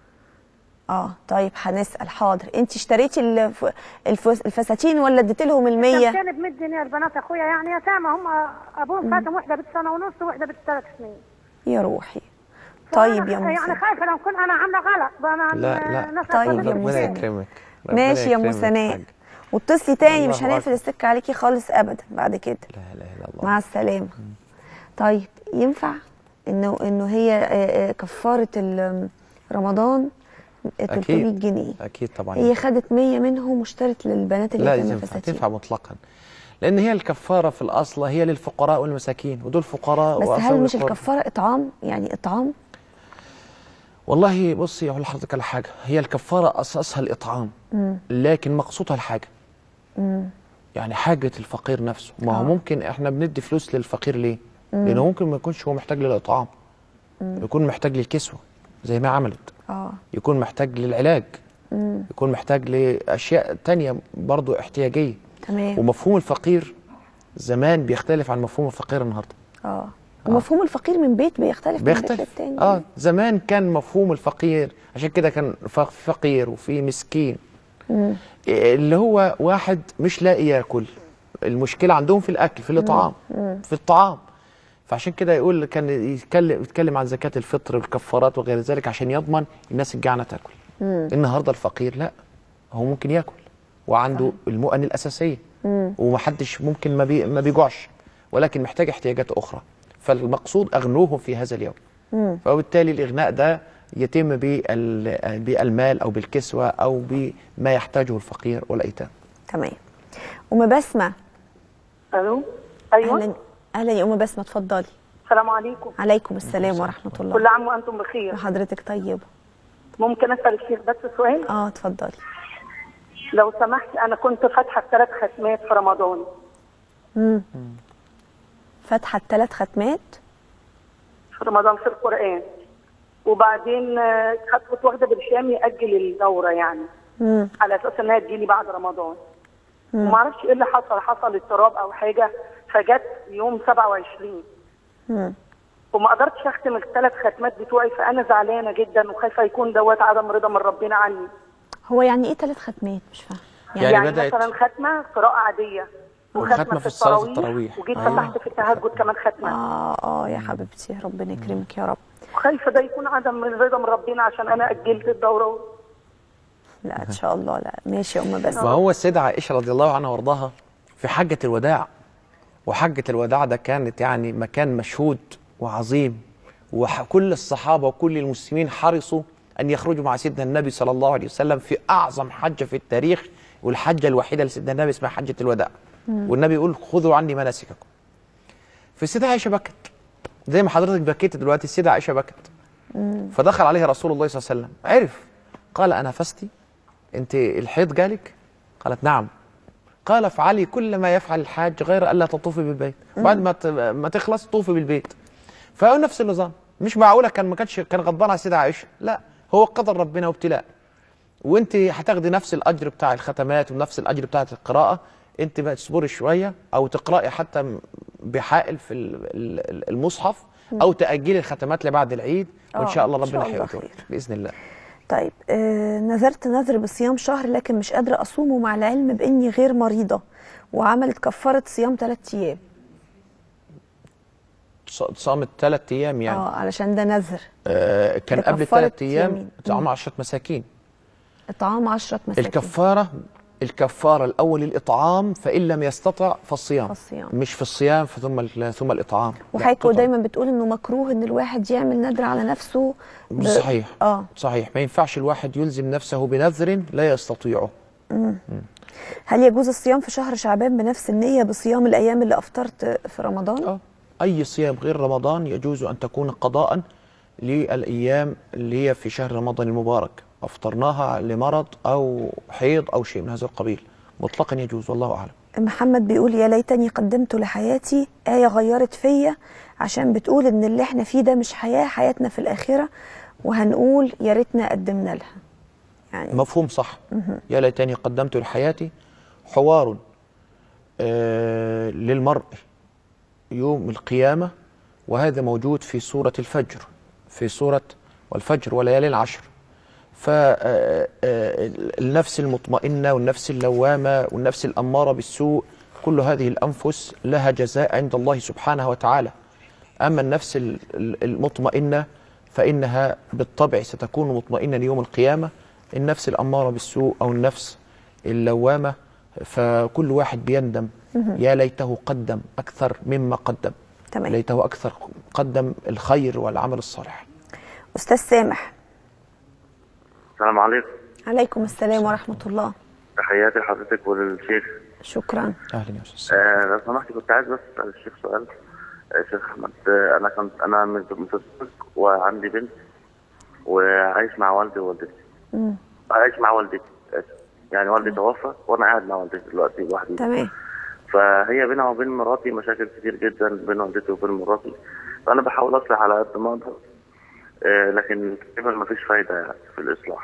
اه طيب هنسال حاضر انت اشتريتي الف... الف... الفساتين ولا اديتي لهم ال 100 فستانين ب 100 جنيه البنات اخويا يعني يتامى هم ابوهم فاتهم واحده بنت سنه ونص وواحده بنت ثلاث سنين يا روحي طيب فأنا يا ام يعني سناء خايفه لو كنت انا عامله غلط بقى انا لا لا الناس طيب هتقول يا لي أم ربنا سناء. يكرمك ربنا ماشي يا ام يكرمك سناء حاج. واتصلي تاني مش الله هنقفل أكبر. السكه عليكي خالص ابدا بعد كده لا اله الا الله مع السلامه طيب ينفع انه انه هي آه، آه، كفاره ال- رمضان 300 أكيد. جنيه اكيد طبعا هي خدت 100 منهم واشترت للبنات اللي لا كانوا تنفع فساتين تنفع مطلقا لان هي الكفاره في الاصل هي للفقراء والمساكين ودول فقراء بس هل وأصحاب مش القرى. الكفاره اطعام يعني اطعام والله بصي اقول لحضرتك على حاجه هي الكفاره اساسها الاطعام لكن مقصودها الحاجه يعني حاجه الفقير نفسه ما هو آه. ممكن احنا بندي فلوس للفقير ليه لانه ممكن ما يكونش هو محتاج للاطعام يكون محتاج للكسوه زي ما عملت اه يكون محتاج للعلاج يكون محتاج لاشياء تانية برضو احتياجيه تمام ومفهوم الفقير زمان بيختلف عن مفهوم الفقير النهارده اه ومفهوم الفقير من بيت بيختلف من بيت بيختلف للتاني اه زمان كان مفهوم الفقير عشان كده كان ف- فقير وفي مسكين إيه اللي هو واحد مش لاقي ياكل المشكله عندهم في الاكل في الاطعام في الطعام فعشان كده يقول كان يتكلم يتكلم عن زكاه الفطر والكفارات وغير ذلك عشان يضمن الناس الجعانه تاكل النهارده الفقير لا هو ممكن ياكل وعنده المؤن الاساسيه ومحدش ممكن ما, بي ما بيجوعش ولكن محتاج احتياجات اخرى فالمقصود اغنوهم في هذا اليوم فبالتالي الاغناء ده يتم بال- بالمال او بالكسوه او بما يحتاجه الفقير والايتام تمام ام بسمه الو ايوه اهلا اهلا يا ام بسمه اتفضلي السلام عليكم عليكم السلام ورحمه كل الله عام وانتم بخير وحضرتك طيبه ممكن اسال الشيخ بس سؤال اه اتفضلي لو سمحت انا كنت فاتحه ثلاث ختمات في رمضان فاتحه الثلاث ختمات في رمضان في القران وبعدين آه، كنت واخده برشام ياجل الدوره يعني مم. على اساس انها تجيلي بعد رمضان وما اعرفش ايه اللي حصل حصل اضطراب او حاجه فجت يوم 27 مم. وما قدرتش اختم الثلاث ختمات بتوعي فانا زعلانه جدا وخايفه يكون دوت عدم رضا من ربنا عني هو يعني ايه ثلاث ختمات مش فاهمه يعني يعني, بدأت- مثلا ختمه قراءه عاديه وختمة في الصلاة التراويح. وجيت أيوة. فتحت في التهجد كمان ختمه اه اه يا حبيبتي ربنا يكرمك يا رب خايفه ده يكون عدم من رضا من ربنا عشان انا اجلت الدوره لا ان شاء الله لا ماشي يا ام ما بسمه هو السيدة عائشة رضي الله عنها وارضاها في حجة الوداع وحجة الوداع ده كانت يعني مكان مشهود وعظيم وكل الصحابة وكل المسلمين حرصوا أن يخرجوا مع سيدنا النبي صلى الله عليه وسلم في أعظم حجة في التاريخ والحجة الوحيدة لسيدنا النبي اسمها حجة الوداع والنبي يقول خذوا عني مناسككم فالسيدة عائشة بكت زي ما حضرتك بكيت دلوقتي السيدة عائشة بكت فدخل عليها رسول الله صلى الله عليه وسلم عرف قال أنا فستي أنت الحيض جالك قالت نعم قال افعلي كل ما يفعل الحاج غير الا تطوفي بالبيت بعد ما ت- ما تخلص طوفي بالبيت فهو نفس النظام مش معقوله كان ما كانش كان غضبان على السيده عائشه لا هو قدر ربنا وابتلاء وانت هتاخدي نفس الاجر بتاع الختمات ونفس الاجر بتاعه القراءه انت بقى تصبري شويه او تقراي حتى م- بحائل في ال- ال- المصحف او تاجلي الختمات لبعد العيد وان آه، شاء الله إن شاء ربنا الله هيؤجرك خير. باذن الله طيب آه نذرت نذر بصيام شهر لكن مش قادره اصومه مع العلم باني غير مريضه وعملت كفاره صيام ثلاث ايام ص- صامت ثلاث ايام يعني اه علشان ده نذر آه كان ده قبل كفارة ثلاث ايام يمين. طعام 10 مساكين اطعام 10 مساكين الكفاره الكفاره الاول الاطعام فان لم يستطع فالصيام فالصيام. مش في الصيام ثم ال- ثم الاطعام لا، وحضرتك تطعم. دايما بتقول انه مكروه ان الواحد يعمل نذر على نفسه ب- صحيح اه صحيح ما ينفعش الواحد يلزم نفسه بنذر لا يستطيعه هل يجوز الصيام في شهر شعبان بنفس النية بصيام الأيام اللي أفطرت في رمضان؟ اه اي صيام غير رمضان يجوز ان تكون قضاء للايام اللي هي في شهر رمضان المبارك افطرناها لمرض او حيض او شيء من هذا القبيل مطلقا يجوز والله اعلم محمد بيقول يا ليتني قدمت لحياتي آية غيرت فيا عشان بتقول إن اللي احنا فيه ده مش حياة حياتنا في الآخرة وهنقول يا ريتنا قدمنا لها يعني مفهوم صح يا ليتني قدمت لحياتي حوار آه للمرء يوم القيامة وهذا موجود في سورة الفجر في سورة والفجر وليالي العشر فالنفس المطمئنة والنفس اللوامة والنفس الأمارة بالسوء كل هذه الأنفس لها جزاء عند الله سبحانه وتعالى أما النفس ال- ال- المطمئنة فإنها بالطبع ستكون مطمئنة يوم القيامة النفس الأمارة بالسوء أو النفس اللوامة فكل واحد بيندم يا ليته قدم أكثر مما قدم تمام ليته أكثر قدم الخير والعمل الصالح أستاذ سامح السلام عليكم عليكم السلام ورحمة الله تحياتي لحضرتك وللشيخ شكرا أهلا يا أستاذ آه لو سمحت كنت عايز بس اسال الشيخ سؤال آه شيخ احمد آه انا كنت انا متزوج وعندي بنت وعايش مع والدي ووالدتي مم. عايش مع والدتي آسف. يعني والدي توفى وانا قاعد مع والدتي دلوقتي لوحدي تمام فهي بينها وبين مراتي مشاكل كتير جدا بين والدتي وبين مراتي فانا بحاول اصلح على قد ما اقدر آه، لكن تقريبا ما فيش فايده يعني في الاصلاح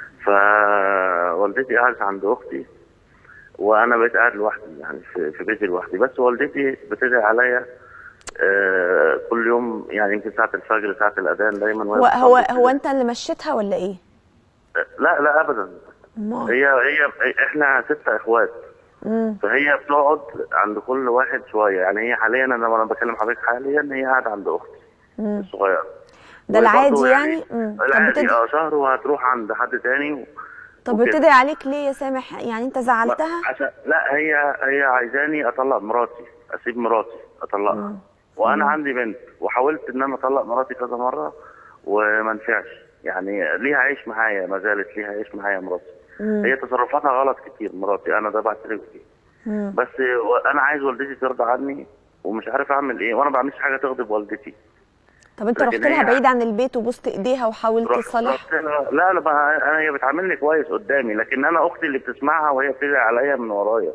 فوالدتي قعدت عند اختي وانا بقيت قاعد لوحدي يعني في, في بيتي لوحدي بس والدتي بتدعي عليا آه، كل يوم يعني يمكن ساعه الفجر ساعه الاذان دايما وهي هو هو بتصلي. هو أنت اللي مشيتها ولا إيه؟ لا لا ابدا أمال هي هي احنا ستة اخوات مم. فهي بتقعد عند كل واحد شويه يعني هي حاليا انا لما بكلم حضرتك حاليا هي قاعده عند اختي مم. الصغيره ده وبرضه العادي يعني؟ مم. طب العادي بتدعي اه شهر وهتروح عند حد تاني و... طب وكده. بتدعي عليك ليه يا سامح؟ يعني أنت زعلتها؟ عشان لا هي هي عايزاني اطلق مراتي اسيب مراتي اطلقها وانا عندي بنت وحاولت ان انا اطلق مراتي كذا مره وما نفعش يعني ليها عيش معايا ما زالت ليها عيش معايا مراتي هي تصرفاتها غلط كتير مراتي انا ده بعترف بيه مم. بس انا عايز والدتي ترضى عني ومش عارف اعمل ايه وانا ما بعملش حاجه تغضب والدتي طب أنت لكن رحت لها هي- بعيد عن البيت وبوست إيديها وحاولت رحت تصلح؟ رحت لها- لا لا بقى انا هي بتعاملني كويس قدامي لكن انا اختي اللي بتسمعها وهي بتدعي عليا من ورايا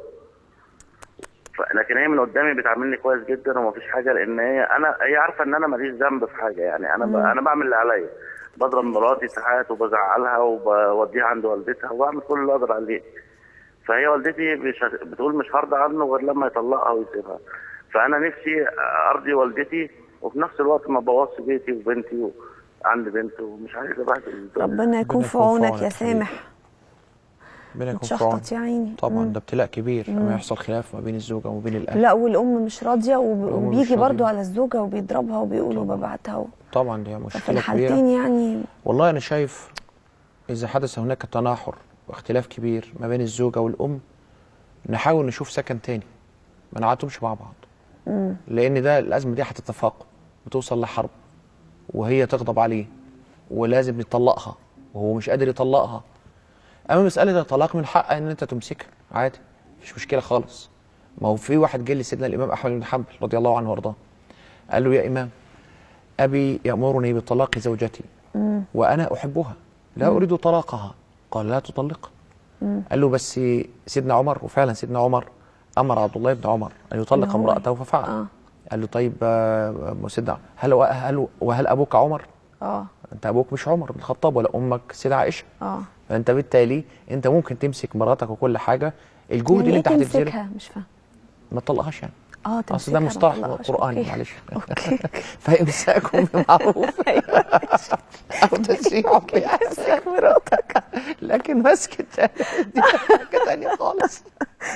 ف- لكن هي من قدامي بتعاملني كويس جدا ومفيش حاجه لان هي انا هي عارفه ان انا ماليش ذنب في حاجه يعني انا ب... انا بعمل اللي عليا بضرب مراتي ساعات وبزعلها وبوديها عند والدتها وبعمل كل اللي اقدر عليه فهي والدتي مش هت- بتقول مش هرضى عنه غير لما يطلقها ويسيبها فانا نفسي ارضي والدتي وفي نفس الوقت ما بوظش بيتي وبنتي وعندي بنت ومش عايز ابهدل الدنيا. ربنا يكون في يكون في عونك عونك يا حبيبي. سامح ربنا يكون في عونه متشحطط يا عيني طبعا مم. ده ابتلاء كبير لما يحصل خلاف ما بين الزوجة وما بين الأهل لا والام مش راضيه وب- الأم مش وبيجي برضو راضية. على الزوجه وبيضربها وبيقولوا ببعتها و- طبعا دي ففي مشكلة كبيرة الحالتين يعني والله أنا شايف إذا حدث هناك تناحر واختلاف كبير ما بين الزوجة والأم نحاول نشوف سكن تاني ما نقعدهمش مع بعض لأن ده الأزمة دي هتتفاقم بتوصل لحرب وهي تغضب عليه ولازم يطلقها وهو مش قادر يطلقها أما مسألة الطلاق من حقها إن أنت تمسكها عادي مش مشكلة خالص ما هو في واحد جه لسيدنا الإمام أحمد بن حنبل رضي الله عنه وأرضاه قال له يا إمام أبي يأمرني بطلاق زوجتي وأنا أحبها لا أريد طلاقها قال لا تطلقها قال له بس سيدنا عمر وفعلا سيدنا عمر أمر عبد الله بن عمر أن يطلق إن هو- امرأته ففعل آه. قال له طيب آه، سيدنا هل هل وهل أبوك عمر؟ اه أنت أبوك مش عمر بن الخطاب ولا أمك سيدة عائشة اه فأنت بالتالي أنت ممكن تمسك مراتك وكل حاجة الجهد يعني اللي ايه أنت هتبذله تمسكها مش فاهم ما تطلقهاش يعني اه اصل تمسكها ده ما مصطلح تطلقهاش. قراني أوكي. معلش اوكي فامساكم بمعروف او تسريح باحسان مراتك لكن مسك التاني دي حاجه تانيه خالص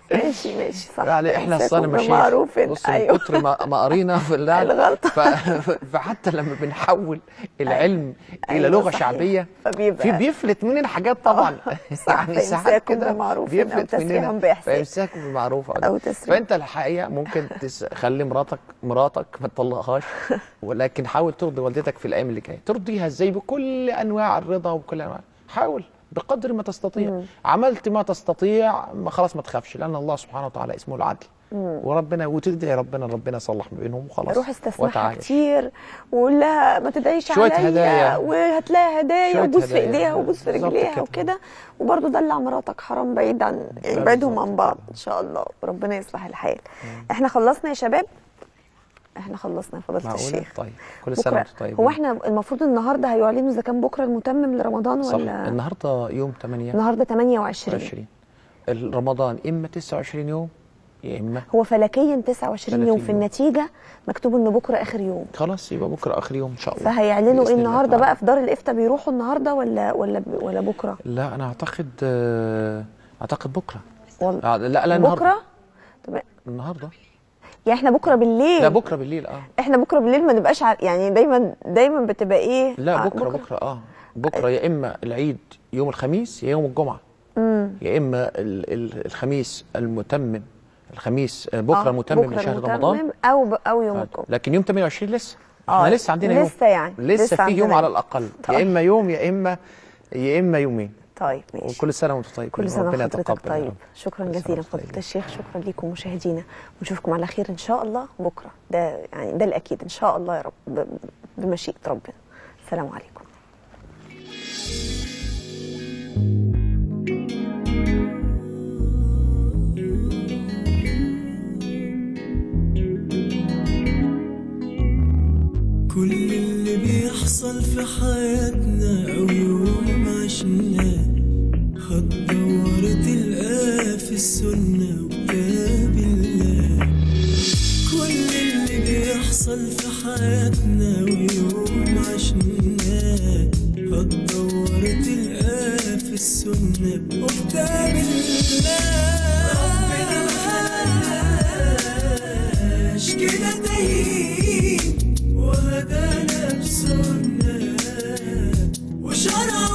ماشي ماشي صح يعني احنا إمساك اصلا ماشيين بمعروف بص من ايوه كتر ما ما قرينا في اللعب الغلطة. ف... فحتى لما بنحول العلم الى أيوة لغه صحيح. شعبيه فبيبقى في بيفلت مننا حاجات طبعا صح، فإمساك بمعروف أو بيفلت تسريح مننا بإحسان. فامساك بمعروف أو تسريح. فانت الحقيقه ممكن تخلي مراتك مراتك ما تطلقهاش ولكن حاول ترضي والدتك في الايام اللي جايه ترضيها ازاي بكل انواع الرضا وبكل انواع حاول بقدر ما تستطيع عملت ما تستطيع ما خلاص ما تخافش لان الله سبحانه وتعالى اسمه العدل وربنا وتدعي ربنا ربنا يصلح ما بينهم وخلاص روح استسمحها وتعايش. كتير وقول لها ما تدعيش شوية عليا هدايا. وهات لها هدايا شوية وبوس في هدايا. ايديها وبوس في بالظبط رجليها كده. وكده وبرضه دلع مراتك حرام بعيد عن يعني بعيدهم عن بعض ان شاء الله وربنا يصلح الحال احنا خلصنا يا شباب احنا خلصنا يا فضيله معقولة الشيخ طيب كل سنه بكره وانتم طيبين هو احنا المفروض النهارده هيعلنوا اذا كان بكره المتمم لرمضان صح ولا النهارده يوم 8 النهارده 28 20 رمضان اما 29 يوم يا اما هو فلكيا 29 يوم 30 في يوم. النتيجه مكتوب ان بكره اخر يوم خلاص يبقى بكره اخر يوم ان شاء الله فهيعلنوا بإذن ايه الله النهارده تعالى. بقى في دار الافتاء بيروحوا النهارده ولا ولا ولا بكره لا انا اعتقد آه، اعتقد بكره والله آه، لا لا النهارده بكره طب النهارده يعني احنا بكره بالليل لا بكره بالليل اه احنا بكره بالليل ما نبقاش ع... يعني دايما دايما بتبقى ايه لا آه، بكره بكره اه بكره يا اما العيد يوم الخميس يا يوم الجمعه امم يا اما ال- ال- الخميس المتمم الخميس آه، بكره آه، المتمم بكرة لشهر المتمم رمضان او ب... او يوم آه، الجمعه لكن يوم 28 لسه آه، احنا لسه عندنا يوم لسه يعني، لسه, لسه في يوم عندنا على يوم. الاقل طيب. يا اما يوم يا اما يا اما يومين طيب ماشي وكل سنه وانتم طيبين كل سنه ربنا وحضرتك يتقبل يا طيب رب. شكرا كل سنة جزيلا وأنتم فضيله طيبين. الشيخ شكرا لكم مشاهدينا ونشوفكم على خير ان شاء الله بكره ده يعني ده الاكيد ان شاء الله يا رب ب- بمشيئه ربنا السلام عليكم كل اللي بيحصل في حياتنا أو يوم عشناه هتدور تلقاه في السنة وكتاب الله كل اللي بيحصل في حياتنا ويوم عشناه هتدور تلقاه في السنة وكتاب الله ربنا مخلاش كده تايهين وهدانا بسنة وشرع